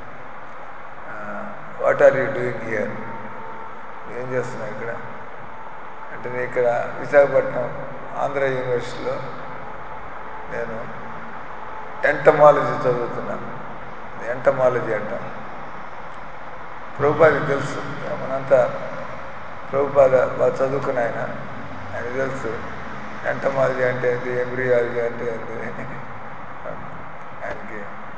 what are you doing here ఏం చేస్తున్నావు ఇక్కడ అంటే నేను ఇక్కడ విశాఖపట్నం ఆంధ్ర యూనివర్సిటీలో నేను ఎంటమాలజీ చదువుతున్నాను ఎంటమాలజీ అంటాం ప్రభుపాదకి తెలుసు మనంతా ప్రభుపాద బాగా చదువుకున్న ఆయన ఆయన తెలుసు ఎంటమాలజీ అంటే ఏంటి ఎంబ్రియాలజీ అంటే ఏంటి ఆయనకి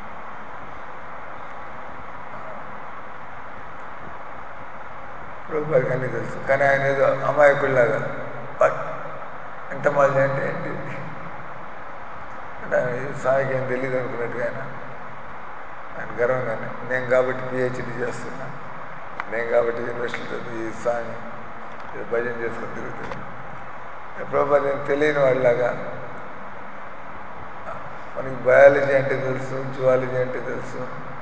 ప్రభుపాదకి అన్నీ తెలుసు కానీ ఆయన ఏదో అమాయకుడిలాగా బట్ ఎంటమాలజీ అంటే ఏంటి అంటే ఆయన స్వామికి ఏం తెలియదు అనుకున్నట్టుగా ఆయన ఆయన గర్వంగానే నేను కాబట్టి పిహెచ్డి చేస్తున్నా నేను కాబట్టి యూనివర్సిటీ చదివి ఈ స్వామి ఏదో భజన చేసుకొని తిరుగుతుంది ప్రభుపాద ఏం తెలియని వాళ్ళలాగా మనకి బయాలజీ అంటే తెలుసు జువాలజీ అంటే తెలుసు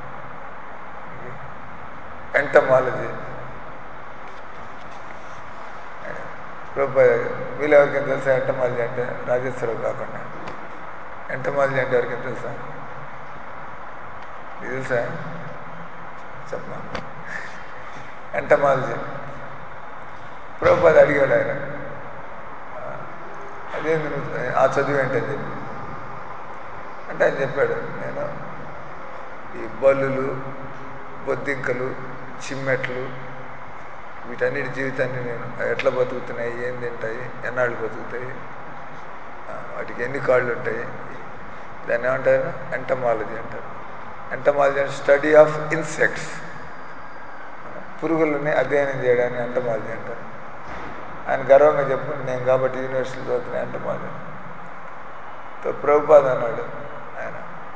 ఎంటమాలజీ ప్రభుపాద వీళ్ళు ఎవరికైనా తెలుసా ఎంటమాలజీ అంటే రాజేశ్వరరావు కాకుండా ఎంటమాలజీ అంటే ఎవరికైనా తెలుసా నీకు తెలుసా చెప్పమా ఎంటమాలజీ ప్రభుపాద అడిగాడు ఆయన అదేంది నువ్వు ఆ చదువు ఏంటని చెప్పి అంటే ఆయన చెప్పాడు నేను ఈ బల్లులు బొద్దింకలు చిమ్మెట్లు వీటన్నిటి జీవితాన్ని నేను ఎట్లా బతుకుతున్నాయి ఏం తింటాయి ఎన్నాళ్ళు బతుకుతాయి వాటికి ఎన్ని కాళ్ళు ఉంటాయి దాన్ని ఏమంటారు ఎంటమాలజీ అంటారు ఎంటమాలజీ అంటే స్టడీ ఆఫ్ ఇన్సెక్ట్స్ పురుగులని అధ్యయనం చేయడాన్ని ఎంటమాలజీ అంటారు ఆయన గర్వంగా చెప్పు నేను కాబట్టి యూనివర్సిటీ చదువుతున్నా ఎంటమాలజీ తో ప్రభుపాద అన్నాడు ఆయన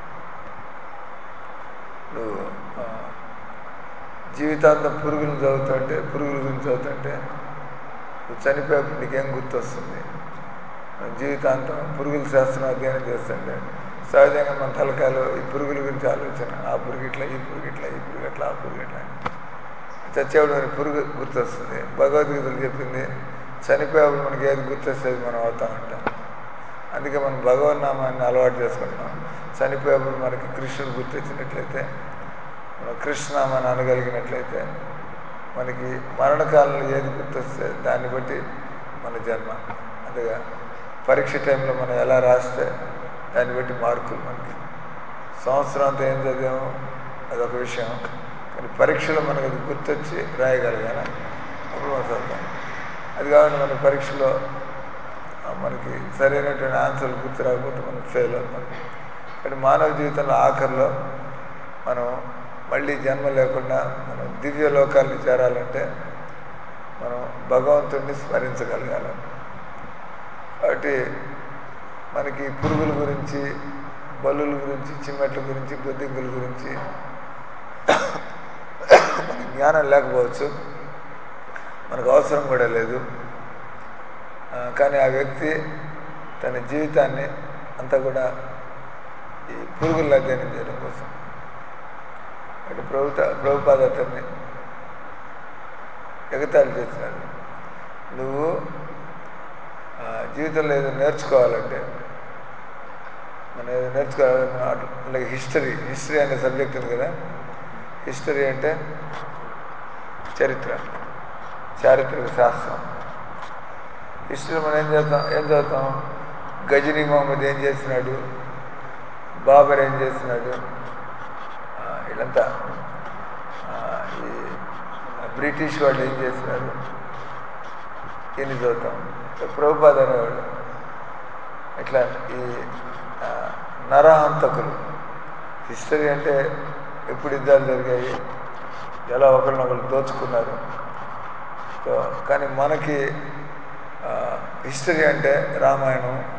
నువ్వు జీవితాంతం పురుగులు చదువుతుంటే పురుగుల గురించి చదువుతుంటే నువ్వు చనిపోయేప్పుడు నీకేం గుర్తొస్తుంది జీవితాంతం పురుగుల శాస్త్రం అధ్యయనం చేస్తుంటే సహజంగా మన తలకాయలో ఈ పురుగుల గురించి ఆలోచన ఆ పురుగు ఇట్లా ఈ పురుగు ఇట్లా ఈ పురుగు ఇట్లా ఆ పురుగు ఇట్లా చచ్చేవాడు పురుగు గుర్తొస్తుంది భగవద్గీతలు చెప్పింది చనిపోయేప్పుడు మనకి ఏది గుర్తొస్తుంది మనం అవుతా ఉంటాం అందుకే మనం భగవన్నామాన్ని అలవాటు చేసుకుంటాం చనిపోయేప్పుడు మనకి కృష్ణుడు గుర్తొచ్చినట్లయితే మనం కృష్ణనామాన్ని అనగలిగినట్లయితే మనకి మరణకాలంలో ఏది గుర్తొస్తే దాన్ని బట్టి మన జన్మ అందుగా పరీక్ష టైంలో మనం ఎలా రాస్తే దాన్ని బట్టి మార్కులు మనకి సంవత్సరం అంతా ఏం చదివామో అదొక విషయం కానీ పరీక్షలో మనకు అది గుర్తొచ్చి రాయగలగాల అప్పుడు మనం చదువుతాం అది కాకుండా మన పరీక్షలో మనకి సరైనటువంటి ఆన్సర్లు గుర్తు రాకపోతే మనం ఫెయిల్ అవుతాం కానీ మానవ జీవితంలో ఆఖరిలో మనం మళ్ళీ జన్మ లేకుండా మనం దివ్య లోకాన్ని చేరాలంటే మనం భగవంతుడిని స్మరించగలగాలి కాబట్టి మనకి పురుగుల గురించి బల్లుల గురించి చిమ్మెట్ల గురించి బొద్దింకుల గురించి మనకి జ్ఞానం లేకపోవచ్చు మనకు అవసరం కూడా లేదు కానీ ఆ వ్యక్తి తన జీవితాన్ని అంతా కూడా ఈ పురుగుల అధ్యయనం చేయడం కోసం అటు ప్రభుత్వ ప్రభుపాద అతన్ని ఎగతాళి చేసినాడు నువ్వు జీవితంలో ఏదో నేర్చుకోవాలంటే మనం ఏదో నేర్చుకోవాలి హిస్టరీ హిస్టరీ అనే సబ్జెక్ట్ ఉంది కదా హిస్టరీ అంటే చరిత్ర చారిత్రక శాస్త్రం హిస్టరీ మనం ఏం చేస్తాం ఏం చదువుతాం గజనీ మహమ్మద్ ఏం చేసినాడు బాబర్ ఏం చేసినాడు వీళ్ళంతా ఈ బ్రిటిష్ వాళ్ళు ఏం చేసినారు ఎన్ని చదువుతాం ప్రభుపాద అనేవాడు ఇట్లా ఈ నరహంతకులు హిస్టరీ అంటే ఎప్పుడు యుద్ధాలు జరిగాయి ఎలా ఒకరినొకరు దోచుకున్నారు సో కానీ మనకి హిస్టరీ అంటే రామాయణం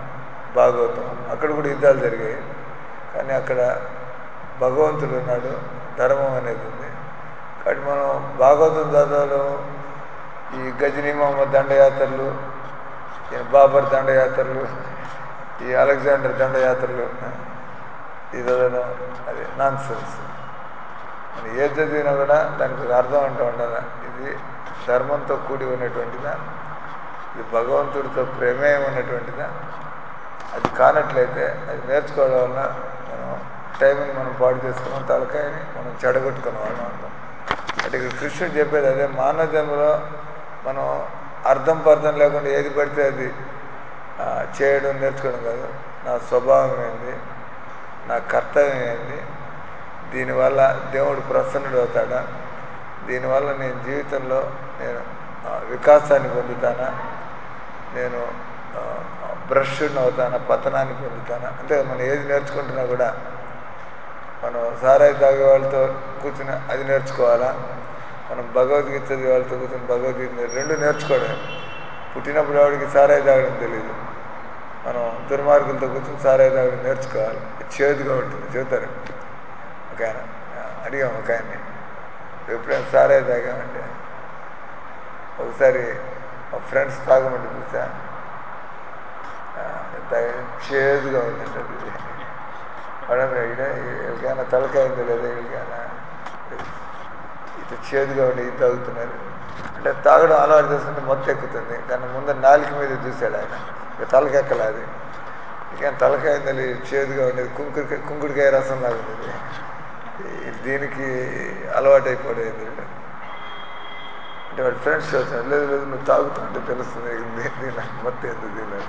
భాగవతం అక్కడ కూడా యుద్ధాలు జరిగాయి కానీ అక్కడ భగవంతుడు ఉన్నాడు ధర్మం అనేది ఉంది కాబట్టి మనం భాగవతం చదవడం ఈ గజనీ మహమ్మద్ దండయాత్రలు ఈ బాబర్ దండయాత్రలు ఈ అలెగ్జాండర్ దండయాత్రలు ఇది చదవడం అది నాన్ సెన్స్ మనం ఏ చదివినా కూడా దానికి ఒక అర్థం అంటూ ఉండాలి ఇది ధర్మంతో కూడి ఉన్నటువంటిదా ఇది భగవంతుడితో ప్రమేయం ఉన్నటువంటిదా అది కానట్లయితే అది నేర్చుకోవడం వల్ల మనం టైంని మనం పాడు చేసుకున్నాం తలకాయని మనం చెడగొట్టుకున్న వాళ్ళం అవుతాం అంటే ఇక్కడ కృష్ణుడు చెప్పేది అదే మానవ జన్మలో మనం అర్థం పర్థం లేకుండా ఏది పడితే అది ఆ, చేయడం నేర్చుకోవడం కాదు నా స్వభావం ఏంది నా కర్తవ్యం ఏంది దీనివల్ల దేవుడు ప్రసన్నుడు అవుతాడా దీనివల్ల నేను జీవితంలో నేను ఆ, వికాసాన్ని పొందుతానా నేను ఆ, భ్రష్టుని అవుతానా పతనాన్ని పొందుతానా అంటే మనం ఏది నేర్చుకుంటున్నా కూడా మనం సారాయి తాగే వాళ్ళతో కూర్చుని అది నేర్చుకోవాలా మనం భగవద్గీత చదివే వాళ్ళతో కూర్చొని భగవద్గీత నేర్- రెండు నేర్చుకోవడమే పుట్టినప్పుడు వాడికి సారాయి తాగడం తెలియదు మనం దుర్మార్గులతో కూర్చొని సారాయి తాగడం నేర్చుకోవాలి చేదుగా ఉంటుంది చెబుతారు ఒక ఆయన ఆ, అడిగాం ఒక ఆయన్ని ఎప్పుడైనా సారాయి తాగామంటే ఒకసారి మా ఫ్రెండ్స్ తాగమంటే చూసా ఆ, తాగా చేదుగా ఉందండి అది వాడన్నా వీళ్ళకైనా తలకాయింది లేదా వీళ్ళకైనా ఇది చేదుగా ఉండి ఇది తాగుతున్నారు అంటే తాగడం అలవాటు చేసుకుంటే మొత్తం ఎక్కుతుంది కానీ ముందు నాలుక మీద చూశాడు ఆయన ఇక తలకెక్కలే అది ఇక తలకాయింది చేదుగా ఉండేది కుంకుడికాయ కుంకుడికాయ రసం లాగా ఉండేది ఈ- దీనికి అలవాటు అయిపోలేదు వీడు. అంటే వాడి ఫ్రెండ్స్ చూస్తాడు లేదు లేదు నువ్వు తాగుతుంటే తెలుస్తుంది నీకు దీ- దీని మొత్తం ఎందుకు తిన్నాడు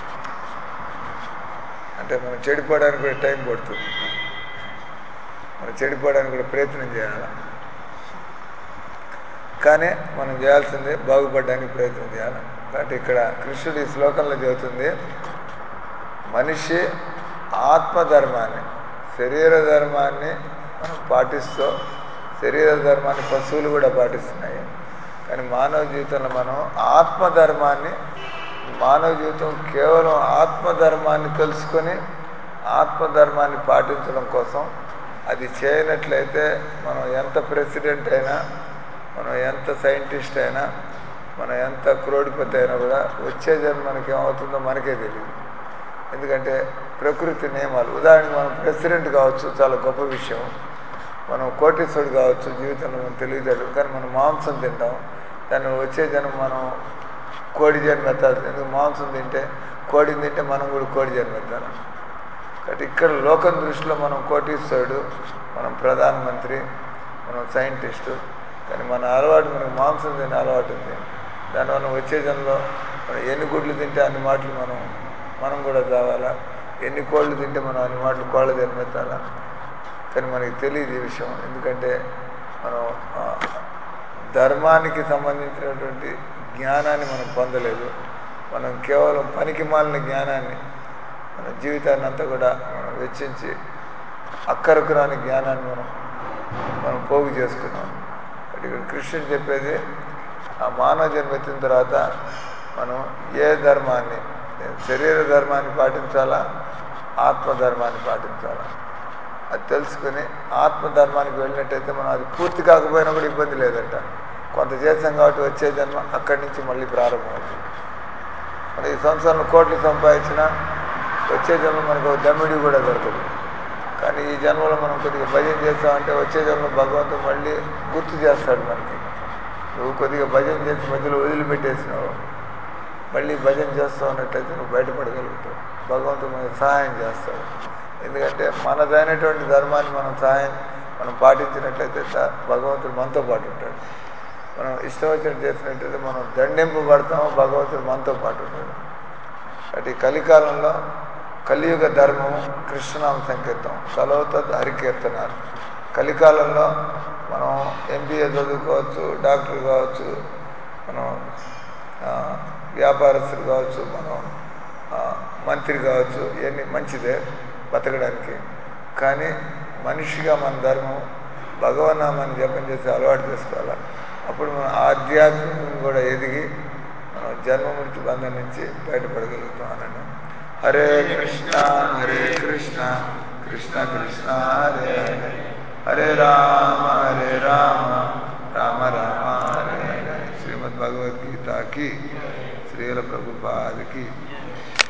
అంటే మనం చెడిపోవడానికి కూడా టైం పడుతుంది మనం చెడిపోవడానికి కూడా ప్రయత్నం చేయాలి కానీ మనం చేయాల్సింది బాగుపడడానికి ప్రయత్నం చేయాలి కాబట్టి ఇక్కడ కృష్ణుడు ఈ శ్లోకంలో చెబుతుంది మనిషి ఆత్మధర్మాన్ని శరీర ధర్మాన్ని మనం పాటిస్తూ శరీర ధర్మాన్ని పశువులు కూడా పాటిస్తున్నాయి కానీ మానవ జీవితంలో మనం ఆత్మధర్మాన్ని మానవ జీవితం కేవలం ఆత్మధర్మాన్ని తెలుసుకొని ఆత్మధర్మాన్ని పాటించడం కోసం అది చేయనట్లయితే మనం ఎంత ప్రెసిడెంట్ అయినా మనం ఎంత సైంటిస్ట్ అయినా మనం ఎంత క్రోడిపతి అయినా కూడా వచ్చే జన్మ మనకి ఏమవుతుందో మనకే తెలియదు ఎందుకంటే ప్రకృతి నియమాలు ఉదాహరణకి మనం ప్రెసిడెంట్ కావచ్చు చాలా గొప్ప విషయం మనం కోటీశ్వరుడు కావచ్చు జీవితంలో మనం తెలియదు కానీ మనం మాంసం తింటాం దాన్ని వచ్చే జన్మ మనం కోడి జన్మ ఎత్తాలి ఎందుకు మాంసం తింటే కోడిని తింటే మనం కూడా కోడి జన్మ ఎత్తాలి కాబట్టి ఇక్కడ లోకం దృష్టిలో మనం కోటీశ్వరుడు మనం ప్రధానమంత్రి మనం సైంటిస్టు కానీ మన అలవాటు మనకు మాంసం తినే అలవాటు ఉంది దానివల్ల వచ్చే జన్మలో మనం ఎన్ని గుడ్లు తింటే అన్ని మాటలు మనం మనం కూడా చావాలా ఎన్ని కోళ్ళు తింటే మనం అన్ని మాటలు కోళ్ళ జన్మెత్తాలా కానీ మనకి తెలియదు ఈ విషయం ఎందుకంటే మనం ఆ, ధర్మానికి సంబంధించినటువంటి జ్ఞానాన్ని మనం పొందలేదు మనం కేవలం పనికి మాలిన జ్ఞానాన్ని మన జీవితాన్ని అంతా కూడా మనం వెచ్చించి అక్కరకు రాని జ్ఞానాన్ని మనం మనం పోగు చేసుకున్నాం కాబట్టి ఇక్కడ కృష్ణుడు చెప్పేది ఆ మానవ జన్మ ఎత్తిన తర్వాత మనం ఏ ధర్మాన్ని శరీర ధర్మాన్ని పాటించాలా ఆత్మధర్మాన్ని పాటించాలా అది తెలుసుకుని ఆత్మధర్మానికి వెళ్ళినట్టయితే మనం అది పూర్తి కాకపోయినా కూడా ఇబ్బంది లేదంట కొంత చేసాం కాబట్టి వచ్చే జన్మ అక్కడి నుంచి మళ్ళీ ప్రారంభం అవుతుంది మనం ఈ సంవత్సరంలో కోట్లు సంపాదించినా వచ్చే జన్మ మనకు ఒక దమ్మిడి కూడా దొరకదు కానీ ఈ జన్మలో మనం కొద్దిగా భజన చేస్తామంటే వచ్చే జన్మలో భగవంతుడు మళ్ళీ గుర్తు చేస్తాడు మనకి నువ్వు కొద్దిగా భజన చేసి మధ్యలో వదిలిపెట్టేసినావు మళ్ళీ భజన చేస్తూ ఉన్నట్లయితే నువ్వు బయటపడగలుగుతావు భగవంతుడు మనకి సహాయం చేస్తాడు ఎందుకంటే మనదైనటువంటి ధర్మాన్ని మనం సహాయం మనం పాటించినట్లయితే ద- భగవంతుడు మనతో పాటు ఉంటాడు మనం ఇష్టం వచ్చినట్టు చేసినట్లయితే మనం దండింపబడతాము భగవంతుడు మనతో పాటు ఉంటాడు కాబట్టి ఈ కలికాలంలో కలియుగ ధర్మం కృష్ణనామ సంకీర్తం కలవుతుంది హరికీర్తనాలు కలికాలంలో మనం ఎంబీఏ చదువుకోవచ్చు డాక్టర్ కావచ్చు మనం ఆ, వ్యాపారస్తులు కావచ్చు మనం ఆ, మంత్రి కావచ్చు ఇవన్నీ మంచిదే బతకడానికి కానీ మనిషిగా మన ధర్మం భగవన్నామాన్ని జపం చేసి అలవాటు చేసుకోవాలి అప్పుడు మనం ఆధ్యాత్మికం కూడా ఎదిగి మనం జన్మ మృతి బంధం నుంచి బయటపడగలుగుతాం అనండి హరే కృష్ణ హరే కృష్ణ కృష్ణ కృష్ణ హరే హరే హరే రామ హరే రామ రామ రామ హరే హరే శ్రీమద్ భగవద్గీత కి శ్రీల ప్రభుపాదికి